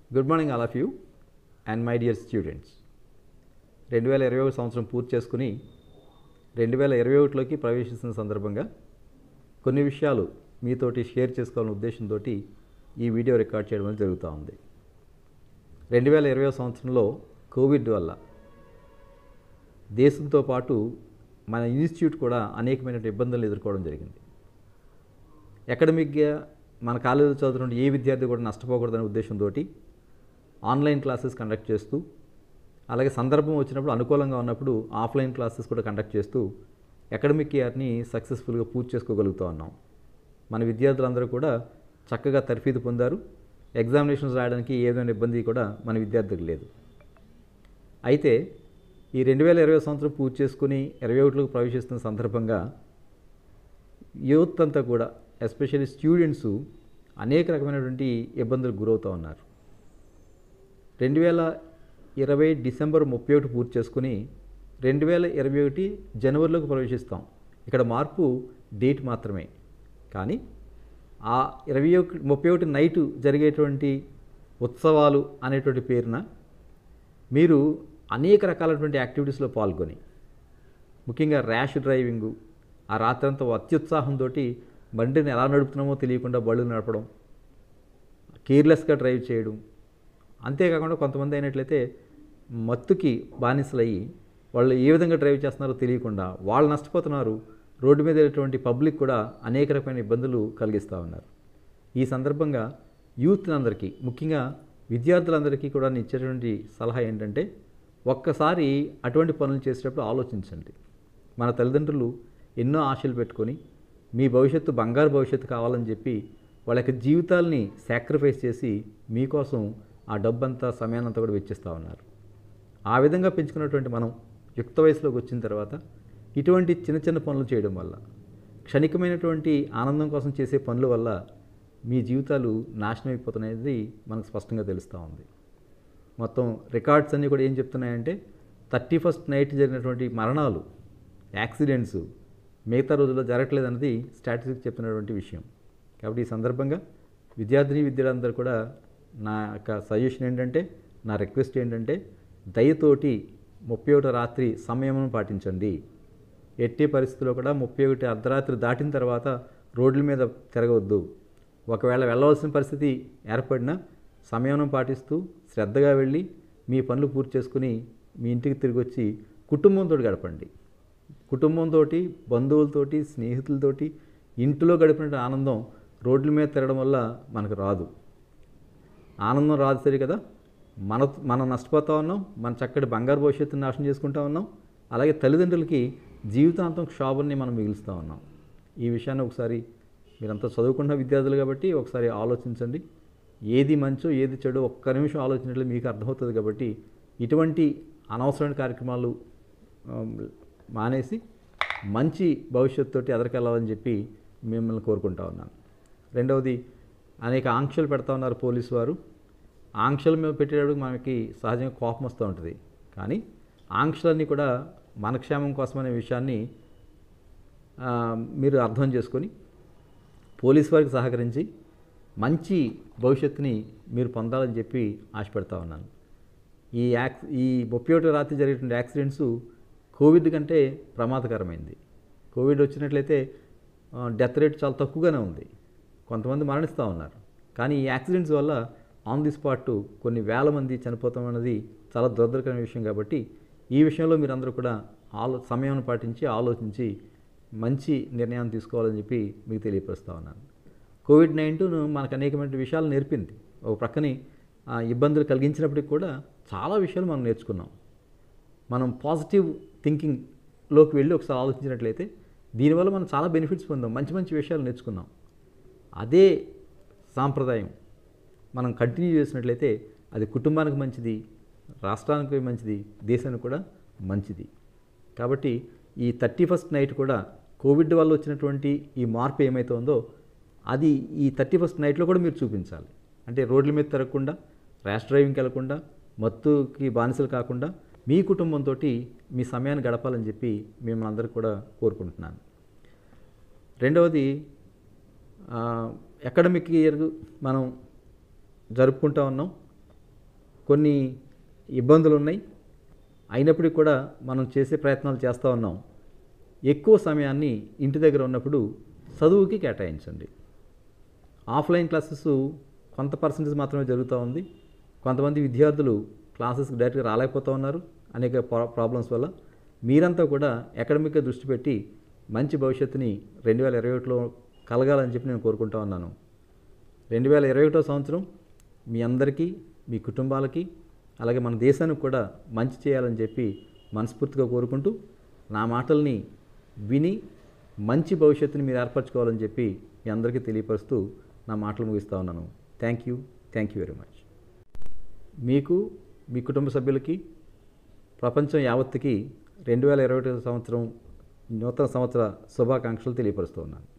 good morning all of you and my dear students రెండు వేల ఇరవై ఒకటి సంవత్సరం పూర్తి చేసుకుని రెండు వేల ఇరవై ఒకటిలోకి ప్రవేశిస్తున్న సందర్భంగా కొన్ని విషయాలు మీతోటి షేర్ చేసుకోవాలనే ఉద్దేశంతో ఈ వీడియో రికార్డ్ చేయడం అనేది జరుగుతూ ఉంది రెండు వేల ఇరవై సంవత్సరంలో కోవిడ్ వల్ల దేశంతో పాటు మన ఇన్స్టిట్యూట్ కూడా అనేకమైన ఇబ్బందులు ఎదుర్కోవడం జరిగింది అకాడమిక్గా మన కాలేజీలో చదువుతున్న ఏ విద్యార్థి కూడా నష్టపోకూడదనే ఉద్దేశంతో ఆన్లైన్ క్లాసెస్ కండక్ట్ చేస్తూ అలాగే సందర్భం వచ్చినప్పుడు అనుకూలంగా ఉన్నప్పుడు ఆఫ్లైన్ క్లాసెస్ కూడా కండక్ట్ చేస్తూ అకాడమిక్ ఇయర్ని సక్సెస్ఫుల్గా పూర్తి చేసుకోగలుగుతూ ఉన్నాం మన విద్యార్థులందరూ కూడా చక్కగా తర్ఫీదు పొందారు ఎగ్జామినేషన్స్ రాయడానికి ఏ విధమైన ఇబ్బంది కూడా మన విద్యార్థులకు లేదు అయితే ఈ రెండు వేల ఇరవై సంవత్సరం పూర్తి చేసుకుని ఇరవై ఒకటిలోకి ప్రవేశిస్తున్న సందర్భంగా యూత్ అంతా కూడా ఎస్పెషల్లీ స్టూడెంట్స్ అనేక రకమైనటువంటి ఇబ్బందులకు గురవుతూ ఉన్నారు రెండు వేల ఇరవై డిసెంబర్ ముప్పై ఒకటి పూర్తి చేసుకుని రెండు వేల ఇరవై ఒకటి జనవరిలోకి ప్రవేశిస్తాం ఇక్కడ మార్పు డేట్ మాత్రమే కానీ ఆ ఇరవై ఒకటి ముప్పై ఒకటి నైటు జరిగేటువంటి ఉత్సవాలు అనేటువంటి పేరున మీరు అనేక రకాలైనటువంటి యాక్టివిటీస్లో పాల్గొని ముఖ్యంగా ర్యాష్ డ్రైవింగు ఆ రాత్రంతా అత్యుత్సాహంతో బండిని ఎలా నడుపుతున్నామో తెలియకుండా బళ్ళు నడపడం కేర్లెస్గా డ్రైవ్ చేయడం అంతేకాకుండా కొంతమంది అయినట్లయితే మత్తుకి బానిసలయ్యి వాళ్ళు ఏ విధంగా డ్రైవ్ చేస్తున్నారో తెలియకుండా వాళ్ళు నష్టపోతున్నారు రోడ్డు మీద వెళ్ళేటువంటి పబ్లిక్ కూడా అనేక రకమైన ఇబ్బందులు కలిగిస్తూ ఉన్నారు ఈ సందర్భంగా యూత్ అందరికీ ముఖ్యంగా విద్యార్థులందరికీ కూడా నేను ఇచ్చేటువంటి సలహా ఏంటంటే ఒక్కసారి అటువంటి పనులు చేసేటప్పుడు ఆలోచించండి మన తల్లిదండ్రులు ఎన్నో ఆశలు పెట్టుకొని మీ భవిష్యత్తు బంగారు భవిష్యత్తు కావాలని చెప్పి వాళ్ళ యొక్క జీవితాల్ని సాక్రిఫైస్ చేసి మీకోసం ఆ డబ్బంతా సమయాన్నంతా కూడా వెచ్చిస్తూ ఉన్నారు ఆ విధంగా పెంచుకున్నటువంటి మనం యుక్త వయసులోకి వచ్చిన తర్వాత ఇటువంటి చిన్న చిన్న పనులు చేయడం వల్ల క్షణికమైనటువంటి ఆనందం కోసం చేసే పనుల వల్ల మీ జీవితాలు నాశనం అయిపోతున్నది మనకు స్పష్టంగా తెలుస్తూ ఉంది మొత్తం రికార్డ్స్ అన్నీ కూడా ఏం చెప్తున్నాయంటే థర్టీ ఫస్ట్ నైట్ జరిగినటువంటి మరణాలు యాక్సిడెంట్స్ మిగతా రోజుల్లో జరగట్లేదు అన్నది స్టాటిస్టిక్స్ చెప్పినటువంటి విషయం కాబట్టి ఈ సందర్భంగా విద్యార్థిని విద్యార్థులందరూ కూడా నా యొక్క సజెషన్ ఏంటంటే నా రిక్వెస్ట్ ఏంటంటే దయతోటి ముప్పై ఒకటి రాత్రి సమయం పాటించండి ఎట్టి పరిస్థితుల్లో కూడా ముప్పై ఒకటి అర్ధరాత్రి దాటిన తర్వాత రోడ్ల మీద తిరగవద్దు ఒకవేళ వెళ్ళవలసిన పరిస్థితి ఏర్పడినా సమయం పాటిస్తూ శ్రద్ధగా వెళ్ళి మీ పనులు పూర్తి చేసుకుని మీ ఇంటికి తిరిగి వచ్చి కుటుంబంతో గడపండి కుటుంబంతో బంధువులతోటి స్నేహితులతోటి ఇంటిలో గడిపిన ఆనందం రోడ్ల మీద తిరగడం వల్ల మనకు రాదు ఆనందం రాదు సరి కదా మన మనం నష్టపోతూ ఉన్నాం మన చక్కటి బంగారు భవిష్యత్తుని నాశనం చేసుకుంటూ ఉన్నాం అలాగే తల్లిదండ్రులకి జీవితాంతం క్షోభల్ని మనం మిగులుస్తూ ఉన్నాం ఈ విషయాన్ని ఒకసారి మీరంతా చదువుకున్న విద్యార్థులు కాబట్టి ఒకసారి ఆలోచించండి ఏది మంచో ఏది చెడో ఒక్క నిమిషం ఆలోచించట్లే మీకు అర్థమవుతుంది కాబట్టి ఇటువంటి అనవసరమైన కార్యక్రమాలు మానేసి మంచి భవిష్యత్తుతోటి ఎదరికెళ్ళాలని చెప్పి మిమ్మల్ని కోరుకుంటా ఉన్నాను రెండవది అనేక ఆంక్షలు పెడతా ఉన్నారు పోలీసు వారు ఆంక్షలు మేము పెట్టేటప్పుడు మనకి సహజంగా కోపం వస్తూ ఉంటుంది కానీ ఆంక్షలన్నీ కూడా మన క్షేమం కోసమనే విషయాన్ని మీరు అర్థం చేసుకొని పోలీస్ వారికి సహకరించి మంచి భవిష్యత్తుని మీరు పొందాలని చెప్పి ఆశపెడతా ఉన్నాను ఈ యాక్స్ ఈ ముప్పై ఒకటి రాత్రి జరిగేటువంటి యాక్సిడెంట్స్ కోవిడ్ కంటే ప్రమాదకరమైంది కోవిడ్ వచ్చినట్లయితే డెత్ రేట్ చాలా తక్కువగానే ఉంది కొంతమంది మరణిస్తూ ఉన్నారు కానీ ఈ యాక్సిడెంట్స్ వల్ల ఆన్ ది స్పాట్ కొన్ని వేల మంది చనిపోతాం అన్నది చాలా దురదకరమైన విషయం కాబట్టి ఈ విషయంలో మీరందరూ కూడా ఆలో సమయం పాటించి ఆలోచించి మంచి నిర్ణయాన్ని తీసుకోవాలని చెప్పి మీకు తెలియపరుస్తూ ఉన్నాను కోవిడ్ నైన్టీన్ మనకు అనేకమైన విషయాలు నేర్పింది ఒక ప్రక్కని ఇబ్బందులు కలిగించినప్పటికి కూడా చాలా విషయాలు మనం నేర్చుకున్నాం మనం పాజిటివ్ థింకింగ్లోకి వెళ్ళి ఒకసారి ఆలోచించినట్లయితే దీనివల్ల మనం చాలా బెనిఫిట్స్ పొందాం మంచి మంచి విషయాలు నేర్చుకున్నాం అదే సాంప్రదాయం మనం కంటిన్యూ చేసినట్లయితే అది కుటుంబానికి మంచిది రాష్ట్రానికి మంచిది దేశానికి కూడా మంచిది కాబట్టి ఈ థర్టీ ఫస్ట్ నైట్ కూడా కోవిడ్ వల్ల వచ్చినటువంటి ఈ మార్పు ఏమైతే ఉందో అది ఈ థర్టీ ఫస్ట్ నైట్లో కూడా మీరు చూపించాలి అంటే రోడ్ల మీద తిరగకుండా ర్యాష్ డ్రైవింగ్కి వెళ్లకుండా మత్తుకి బానిసలు కాకుండా మీ కుటుంబంతో మీ సమయాన్ని గడపాలని చెప్పి మిమ్మల్ని అందరూ కూడా కోరుకుంటున్నాను రెండవది అకాడమిక్ ఇయర్ మనం జరుపుకుంటా ఉన్నాం కొన్ని ఇబ్బందులు ఉన్నాయి అయినప్పటికీ కూడా మనం చేసే ప్రయత్నాలు చేస్తూ ఉన్నాం ఎక్కువ సమయాన్ని ఇంటి దగ్గర ఉన్నప్పుడు చదువుకి కేటాయించండి ఆఫ్లైన్ క్లాసెస్ కొంత పర్సంటేజ్ మాత్రమే జరుగుతూ ఉంది కొంతమంది విద్యార్థులు క్లాసెస్కి డైరెక్ట్గా రాలేకపోతూ ఉన్నారు అనేక ప్రా- ప్రాబ్లమ్స్ వల్ల మీరంతా కూడా అకాడమిక్గా దృష్టి పెట్టి మంచి భవిష్యత్తుని రెండు వేల ఇరవై ఒకటిలో కలగాలని చెప్పి నేను కోరుకుంటా ఉన్నాను రెండు వేల ఇరవై ఒకటో సంవత్సరం మీ అందరికీ మీ కుటుంబాలకి అలాగే మన దేశానికి కూడా మంచి చేయాలని చెప్పి మనస్ఫూర్తిగా కోరుకుంటూ నా మాటల్ని విని మంచి భవిష్యత్తుని మీరు ఏర్పరచుకోవాలని చెప్పి మీ అందరికీ తెలియపరుస్తూ నా మాటలు ముగిస్తా ఉన్నాను thank you thank you very much మీకు మీ కుటుంబ సభ్యులకి ప్రపంచం యావత్తుకి రెండు వేల ఇరవై ఒకటి సంవత్సరం నూతన సంవత్సర శుభాకాంక్షలు తెలియపరుస్తూ ఉన్నాను